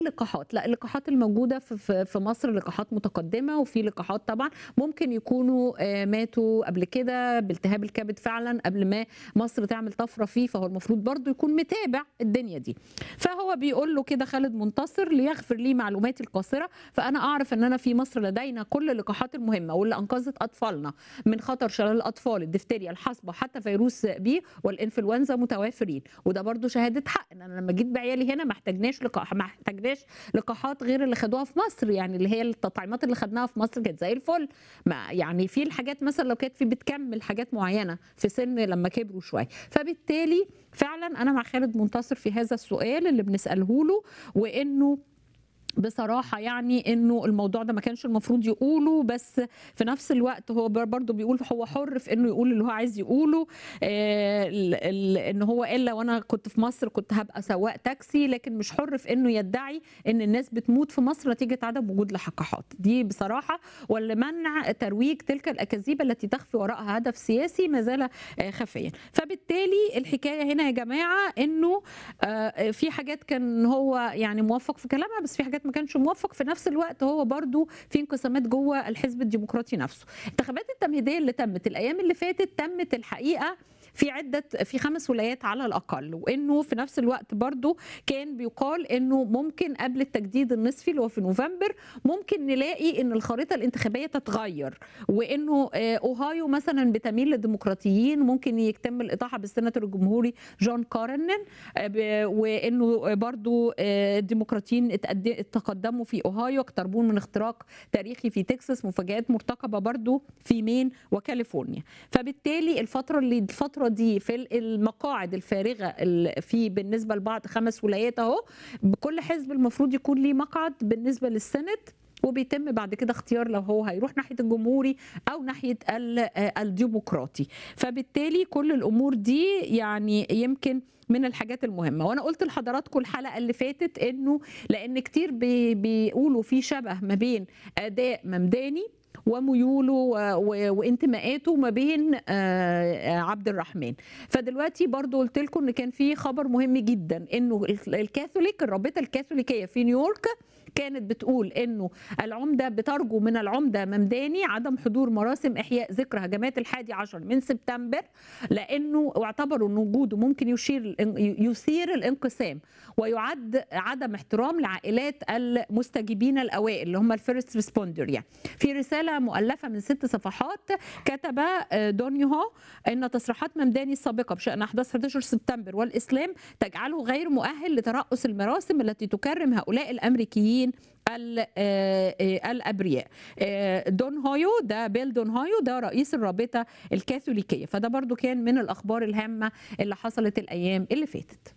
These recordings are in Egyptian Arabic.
لقاحات لا اللقاحات الموجوده في- في في مصر لقاحات متقدمه وفي لقاحات طبعا ممكن يكونوا آه، ماتوا قبل كده بالتهاب الكبد فعلا قبل ما مصر تعمل طفره فيه فهو المفروض برضو يكون متابع الدنيا دي فهو بيقول له كده خالد منتصر ليغفر لي معلوماتي القاصره فانا اعرف ان انا في مصر لدينا كل اللقاحات المهمه واللي انقذت اطفالنا من خطر شلل الاطفال الدفتيريا الحصبه حتى فيروس بي والانفلونزا متوافرين وده برضو شهاده حق ان انا لما جيت بعيالي هنا ما احتاجناش لقاح ما احتاجناش لقاحات غير اللي خدوها في مصر يعني اللي هي التطعيمات اللي خدناها في مصر كانت زي الفل ما يعني في الحاجات مثلا لو كانت في بتكمل حاجات معينه في سن لما كبروا شويه فبالتالي فعلا انا مع خالد منتصر في هذا السؤال اللي بنساله له وانه بصراحة يعني انه الموضوع ده ما كانش المفروض يقوله بس في نفس الوقت هو بر- برضه بيقول هو حر في انه يقول اللي هو عايز يقوله آه ال- ال- ان هو الا وانا كنت في مصر كنت هبقى سواق تاكسي لكن مش حر في انه يدعي ان الناس بتموت في مصر نتيجة عدم وجود لقاحات دي بصراحة ولمنع ترويج تلك الاكاذيب التي تخفي وراءها هدف سياسي ما زال آه، خفيا فبالتالي الحكاية هنا يا جماعة انه آه، في حاجات كان هو يعني موفق في كلامها بس في حاجات ما كانش موفق في نفس الوقت هو برضو في انقسامات جوه الحزب الديمقراطي نفسه الانتخابات التمهيديه اللي تمت الايام اللي فاتت تمت الحقيقه في عدة في خمس ولايات على الأقل وإنه في نفس الوقت برضو كان بيقال إنه ممكن قبل التجديد النصفي اللي هو في نوفمبر ممكن نلاقي إن الخريطة الانتخابية تتغير وإنه آه، أوهايو مثلا بتميل للديمقراطيين ممكن يتم الإطاحة بالسيناتور الجمهوري جون كارنن آه، ب- وانه برضو آه، الديمقراطيين اتقد- تقدموا في اوهايو اقتربون من اختراق تاريخي في تكساس مفاجات مرتقبه برضو في مين وكاليفورنيا فبالتالي الفتره اللي الفتره دي في ال- المقاعد الفارغه ال- في بالنسبه لبعض خمس ولايات اهو بكل حزب المفروض يكون ليه مقعد بالنسبه للسنت وبيتم بعد كده اختيار لو هو هيروح ناحيه الجمهوري او ناحيه ال- آه، الديمقراطي فبالتالي كل الامور دي يعني يمكن من الحاجات المهمه وانا قلت لحضراتكم الحلقه اللي فاتت انه لان كتير بي بيقولوا في شبه ما بين اداء ممداني وميوله و- و- وانتماءاته ما بين آه، آه، عبد الرحمن فدلوقتي برضو قلت لكم ان كان في خبر مهم جدا انه ال- الكاثوليك الرابطه الكاثوليكيه في نيويورك كانت بتقول انه العمده بترجو من العمده ممداني عدم حضور مراسم احياء ذكرى هجمات الحادي عشر من سبتمبر لانه واعتبروا ان وجوده ممكن يشير يثير الانقسام ويعد عدم احترام لعائلات المستجيبين الاوائل اللي هم الفيرست ريسبوندر يعني في رساله مؤلفه من ست صفحات كتب آه، دونيو ان تصريحات ممداني السابقه بشان احداث 11 سبتمبر والاسلام تجعله غير مؤهل لترأس المراسم التي تكرم هؤلاء الامريكيين ال- آه، آه، الابرياء آه، دون هايو ده بيل دون هايو ده رئيس الرابطه الكاثوليكيه فده برضو كان من الاخبار الهامه اللي حصلت الايام اللي فاتت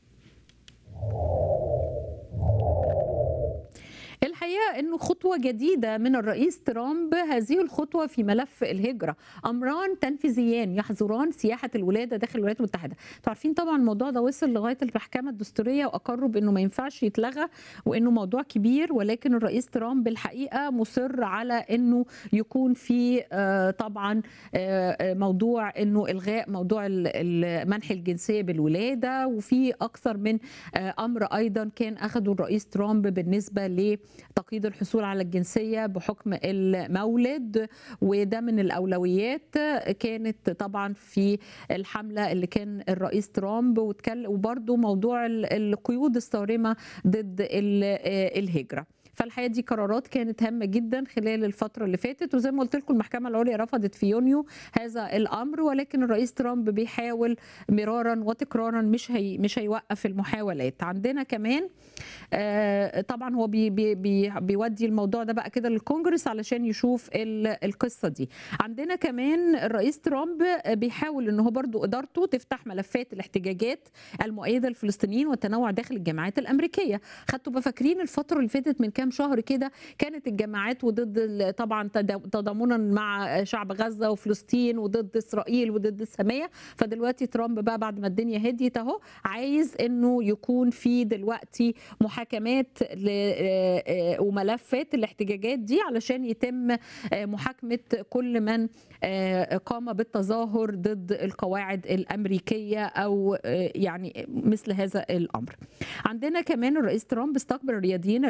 الحقيقه انه خطوه جديده من الرئيس ترامب هذه الخطوه في ملف الهجره امران تنفيذيان يحظران سياحه الولاده داخل الولايات المتحده انتوا عارفين طبعا الموضوع ده وصل لغايه المحكمه الدستوريه واقروا بانه ما ينفعش يتلغى وانه موضوع كبير ولكن الرئيس ترامب الحقيقه مصر على انه يكون في آه، طبعا آه، آه، موضوع انه الغاء موضوع ال- ال- منح الجنسيه بالولاده وفي اكثر من آه، امر ايضا كان اخذه الرئيس ترامب بالنسبه لتقييد الحصول على الجنسيه بحكم المولد وده من الاولويات كانت طبعا في الحمله اللي كان الرئيس ترامب واتكلم وبرده موضوع ال- القيود الصارمه ضد ال- آه، الهجره فالحقيقه دي قرارات كانت هامه جدا خلال الفتره اللي فاتت وزي ما قلت لكم المحكمه العليا رفضت في يونيو هذا الامر ولكن الرئيس ترامب بيحاول مرارا وتكرارا مش هي مش هيوقف المحاولات عندنا كمان آه، طبعا هو بي بي بي بيودي الموضوع ده بقى كده للكونجرس علشان يشوف ال- القصه دي عندنا كمان الرئيس ترامب بيحاول ان هو برضو ادارته تفتح ملفات الاحتجاجات المؤيده للفلسطينيين والتنوع داخل الجامعات الامريكيه خدتوا بقى فاكرين الفتره اللي فاتت من كام كام شهر كده كانت الجماعات وضد ال- طبعا تدا- تضامنا مع شعب غزه وفلسطين وضد اسرائيل وضد الساميه فدلوقتي ترامب بقى بعد ما الدنيا هديت اهو عايز انه يكون في دلوقتي محاكمات ل- آه، آه، وملفات الاحتجاجات دي علشان يتم آه، محاكمه كل من آه، قام بالتظاهر ضد القواعد الامريكيه او آه، يعني مثل هذا الامر. عندنا كمان الرئيس ترامب استقبل الرياضيين